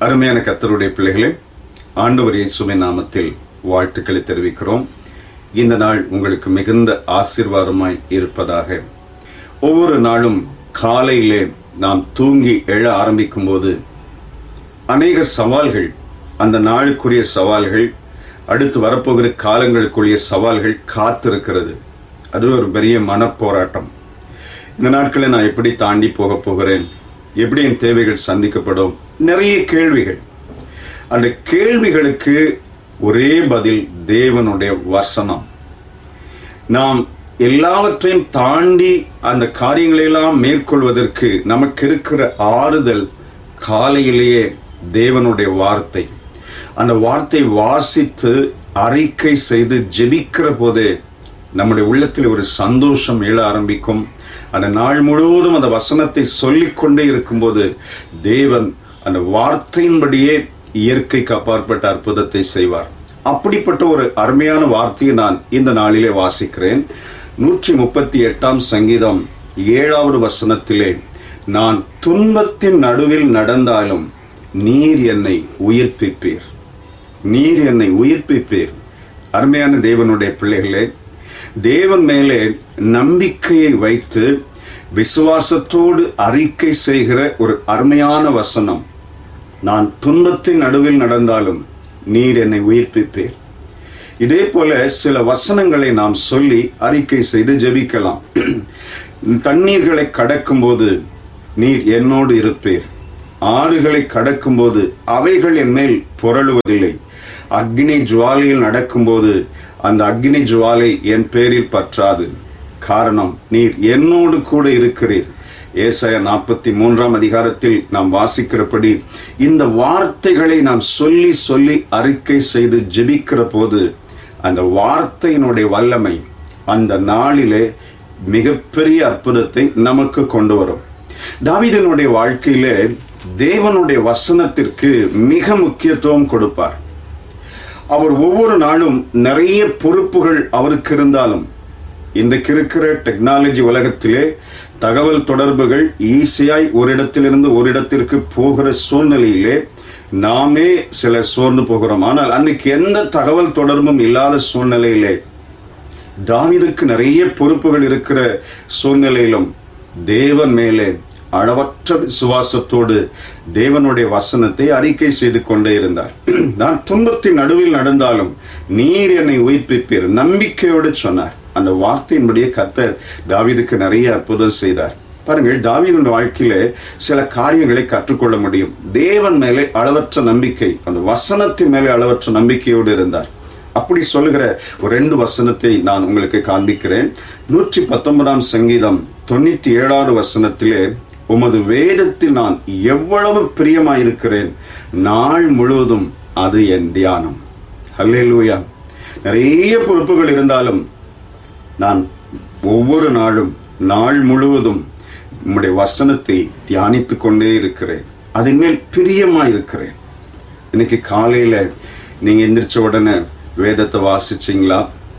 அருமையான கத்தருடைய பிள்ளைகளே ஆண்டவர் இயேசுவின் நாமத்தில் வாழ்த்துக்களை தெரிவிக்கிறோம் இந்த நாள் உங்களுக்கு மிகுந்த ஆசீர்வாதமாய் இருப்பதாக ஒவ்வொரு நாளும் காலையிலே நாம் தூங்கி எழ ஆரம்பிக்கும் போது அநேக சவால்கள் அந்த நாளுக்குரிய சவால்கள் அடுத்து வரப்போகிற காலங்களுக்குரிய சவால்கள் காத்திருக்கிறது அது ஒரு பெரிய மனப்போராட்டம் இந்த நாட்களை நான் எப்படி தாண்டி போக போகிறேன் எப்படி என் தேவைகள் சந்திக்கப்படும் நிறைய கேள்விகள் அந்த கேள்விகளுக்கு ஒரே பதில் தேவனுடைய வசனம் நாம் எல்லாவற்றையும் தாண்டி அந்த காரியங்களையெல்லாம் மேற்கொள்வதற்கு நமக்கு இருக்கிற ஆறுதல் காலையிலேயே தேவனுடைய வார்த்தை அந்த வார்த்தை வாசித்து அறிக்கை செய்து ஜெபிக்கிற போதே நம்முடைய உள்ளத்தில் ஒரு சந்தோஷம் எழ ஆரம்பிக்கும் அந்த நாள் முழுவதும் அந்த வசனத்தை சொல்லிக்கொண்டே இருக்கும்போது தேவன் அந்த வார்த்தையின்படியே இயற்கைக்கு அப்பாற்பட்ட அற்புதத்தை செய்வார் அப்படிப்பட்ட ஒரு அருமையான வார்த்தையை நான் இந்த நாளிலே வாசிக்கிறேன் நூற்றி முப்பத்தி எட்டாம் சங்கீதம் ஏழாவது வசனத்திலே நான் துன்பத்தின் நடுவில் நடந்தாலும் நீர் என்னை உயிர்ப்பிப்பீர் நீர் என்னை உயிர்ப்பிப்பீர் அருமையான தேவனுடைய பிள்ளைகளே தேவன் மேலே நம்பிக்கையை வைத்து விசுவாசத்தோடு அறிக்கை செய்கிற ஒரு அருமையான வசனம் நான் துன்பத்தின் நடுவில் நடந்தாலும் நீர் என்னை உயிர்ப்பிப்பீர் இதே போல சில வசனங்களை நாம் சொல்லி அறிக்கை செய்து ஜெபிக்கலாம் தண்ணீர்களை கடக்கும்போது நீர் என்னோடு இருப்பீர் ஆறுகளை கடக்கும்போது அவைகள் என் மேல் புரளுவதில்லை அக்னி ஜுவாலையில் நடக்கும்போது அந்த அக்னி ஜுவாலை என் பேரில் பற்றாது காரணம் நீர் என்னோடு கூட இருக்கிறீர் ஏசாய நாற்பத்தி மூன்றாம் அதிகாரத்தில் நாம் வாசிக்கிறபடி இந்த வார்த்தைகளை நாம் சொல்லி சொல்லி அறிக்கை செய்து ஜெபிக்கிற போது அந்த வார்த்தையினுடைய வல்லமை அந்த நாளிலே மிகப்பெரிய அற்புதத்தை நமக்கு கொண்டு வரும் தாவிதனுடைய வாழ்க்கையிலே தேவனுடைய வசனத்திற்கு மிக முக்கியத்துவம் கொடுப்பார் அவர் ஒவ்வொரு நாளும் நிறைய பொறுப்புகள் அவருக்கு இருந்தாலும் இன்றைக்கு இருக்கிற டெக்னாலஜி உலகத்திலே தகவல் தொடர்புகள் ஈஸியாய் ஒரு இடத்திலிருந்து ஒரு இடத்திற்கு போகிற சூழ்நிலையிலே நாமே சில சோர்ந்து போகிறோம் ஆனால் அன்னைக்கு எந்த தகவல் தொடர்பும் இல்லாத சூழ்நிலையிலே தாவிதுக்கு நிறைய பொறுப்புகள் இருக்கிற சூழ்நிலையிலும் தேவன் மேலே அளவற்ற விசுவாசத்தோடு தேவனுடைய வசனத்தை அறிக்கை செய்து கொண்டே இருந்தார் நான் துன்பத்தின் நடுவில் நடந்தாலும் நீர் என்னை உயிர்ப்பிப்பீர் நம்பிக்கையோடு சொன்னார் அந்த வார்த்தையின்படியே கத்தர் தாவிதுக்கு நிறைய அற்புதம் செய்தார் பாருங்கள் தாவீதுடைய வாழ்க்கையில சில காரியங்களை கற்றுக்கொள்ள முடியும் தேவன் மேலே அளவற்ற நம்பிக்கை அந்த வசனத்தின் மேலே அளவற்ற நம்பிக்கையோடு இருந்தார் அப்படி சொல்லுகிற ஒரு ரெண்டு வசனத்தை நான் உங்களுக்கு காண்பிக்கிறேன் நூற்றி பத்தொன்பதாம் சங்கீதம் தொண்ணூத்தி ஏழாவது வசனத்திலே உமது வேதத்தில் நான் எவ்வளவு பிரியமாயிருக்கிறேன் நாள் முழுவதும் அது என் தியானம் ஹல்லேலூயா நிறைய பொறுப்புகள் இருந்தாலும் நான் ஒவ்வொரு நாளும் நாள் முழுவதும் உம்முடைய வசனத்தை தியானித்து கொண்டே இருக்கிறேன் அதன் மேல் பிரியமா இருக்கிறேன் இன்னைக்கு காலையில நீங்க எந்திரிச்ச உடனே வேதத்தை வாசிச்சீங்களா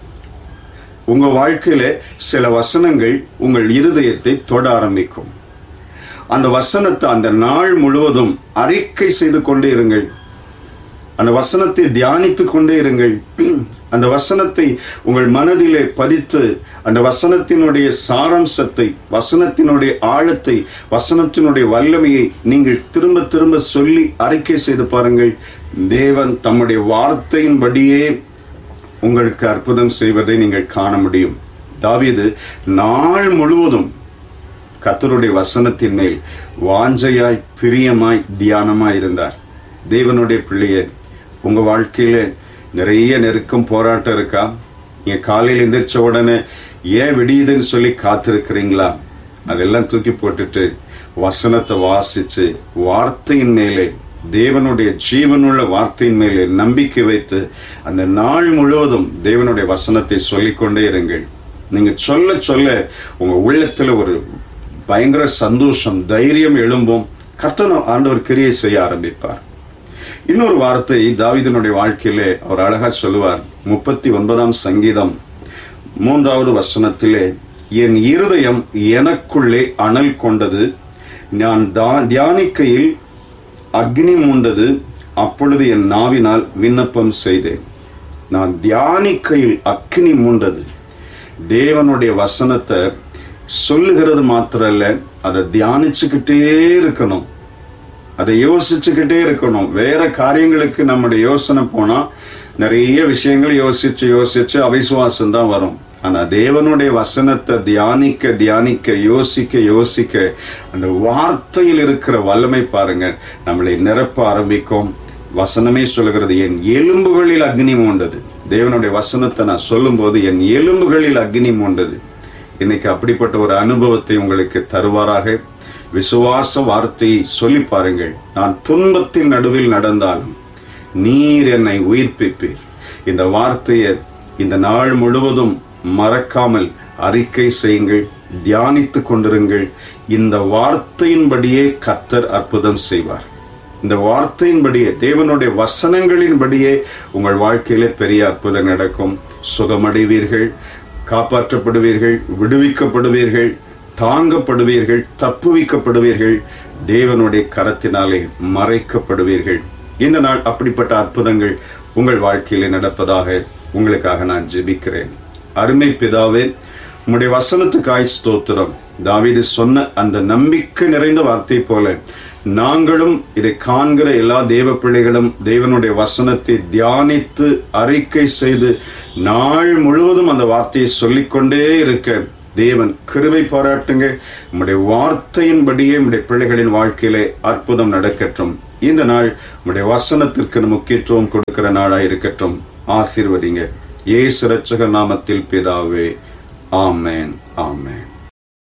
உங்க வாழ்க்கையில சில வசனங்கள் உங்கள் இருதயத்தை தொட ஆரம்பிக்கும் அந்த வசனத்தை அந்த நாள் முழுவதும் அறிக்கை செய்து கொண்டே இருங்கள் அந்த வசனத்தை தியானித்து கொண்டே இருங்கள் அந்த வசனத்தை உங்கள் மனதிலே பதித்து அந்த வசனத்தினுடைய சாராம்சத்தை வசனத்தினுடைய ஆழத்தை வசனத்தினுடைய வல்லமையை நீங்கள் திரும்ப திரும்ப சொல்லி அறிக்கை செய்து பாருங்கள் தேவன் தம்முடைய வார்த்தையின்படியே உங்களுக்கு அற்புதம் செய்வதை நீங்கள் காண முடியும் தாவீது நாள் முழுவதும் கத்தருடைய வசனத்தின் மேல் வாஞ்சையாய் பிரியமாய் தியானமாய் இருந்தார் தேவனுடைய பிள்ளையே உங்க வாழ்க்கையில நிறைய நெருக்கம் போராட்டம் இருக்கா நீங்க காலையில் எந்திரிச்ச உடனே ஏன் விடியுதுன்னு சொல்லி காத்திருக்கிறீங்களா அதெல்லாம் தூக்கி போட்டுட்டு வசனத்தை வாசிச்சு வார்த்தையின் மேலே தேவனுடைய ஜீவனுள்ள வார்த்தையின் மேலே நம்பிக்கை வைத்து அந்த நாள் முழுவதும் தேவனுடைய வசனத்தை சொல்லிக்கொண்டே இருங்கள் நீங்க சொல்ல சொல்ல உங்க உள்ளத்துல ஒரு பயங்கர சந்தோஷம் தைரியம் எழும்பும் கர்த்தன ஆண்டவர் கிரியை செய்ய ஆரம்பிப்பார் இன்னொரு வார்த்தை தாவிதனுடைய வாழ்க்கையிலே அவர் அழகா சொல்லுவார் முப்பத்தி ஒன்பதாம் சங்கீதம் மூன்றாவது வசனத்திலே என் இருதயம் எனக்குள்ளே அனல் கொண்டது நான் தா- தியானிக்கையில் அக்னி மூண்டது அப்பொழுது என் நாவினால் விண்ணப்பம் செய்தேன் நான் தியானிக்கையில் அக்னி மூண்டது தேவனுடைய வசனத்தை சொல்லுகிறது மாத்திரல்ல அதை தியானிச்சுக்கிட்டே இருக்கணும் அதை யோசிச்சுக்கிட்டே இருக்கணும் வேற காரியங்களுக்கு நம்முடைய யோசனை போனா நிறைய விஷயங்கள் யோசிச்சு யோசிச்சு அவிசுவாசம் தான் வரும் ஆனா தேவனுடைய வசனத்தை தியானிக்க தியானிக்க யோசிக்க யோசிக்க அந்த வார்த்தையில் இருக்கிற வல்லமை பாருங்க நம்மளை நிரப்ப ஆரம்பிக்கும் வசனமே சொல்லுகிறது என் எலும்புகளில் அக்னி மூண்டது தேவனுடைய வசனத்தை நான் சொல்லும்போது என் எலும்புகளில் அக்னி மூண்டது இன்னைக்கு அப்படிப்பட்ட ஒரு அனுபவத்தை உங்களுக்கு தருவாராக விசுவாச வார்த்தையை சொல்லி பாருங்கள் நான் துன்பத்தின் நடுவில் நடந்தாலும் நீர் என்னை உயிர்ப்பிப்பீர் இந்த வார்த்தையை இந்த நாள் முழுவதும் மறக்காமல் அறிக்கை செய்யுங்கள் தியானித்துக் கொண்டிருங்கள் இந்த வார்த்தையின்படியே கத்தர் அற்புதம் செய்வார் இந்த வார்த்தையின்படியே தேவனுடைய வசனங்களின்படியே உங்கள் வாழ்க்கையிலே பெரிய அற்புதம் நடக்கும் சுகமடைவீர்கள் காப்பாற்றப்படுவீர்கள் விடுவிக்கப்படுவீர்கள் தாங்கப்படுவீர்கள் தப்புவிக்கப்படுவீர்கள் தேவனுடைய கரத்தினாலே மறைக்கப்படுவீர்கள் இந்த நாள் அப்படிப்பட்ட அற்புதங்கள் உங்கள் வாழ்க்கையிலே நடப்பதாக உங்களுக்காக நான் ஜெபிக்கிறேன் அருமை பிதாவே உம்முடைய வசனத்துக்காய் ஸ்தோத்திரம் தாவீது சொன்ன அந்த நம்பிக்கை நிறைந்த வார்த்தை போல நாங்களும் இதை காண்கிற எல்லா தேவ பிள்ளைகளும் தேவனுடைய வசனத்தை தியானித்து அறிக்கை செய்து நாள் முழுவதும் அந்த வார்த்தையை சொல்லிக்கொண்டே இருக்க தேவன் கிருபை பாராட்டுங்க உம்முடைய வார்த்தையின்படியே உம்முடைய பிள்ளைகளின் வாழ்க்கையிலே அற்புதம் நடக்கட்டும் இந்த நாள் உம்முடைய வசனத்திற்கு முக்கியத்துவம் கொடுக்கிற நாளாய் இருக்கட்டும் ஆசீர்வதிங்க ஏசு ரட்சக நாமத்தில் பிதாவே ஆமேன் ஆமேன்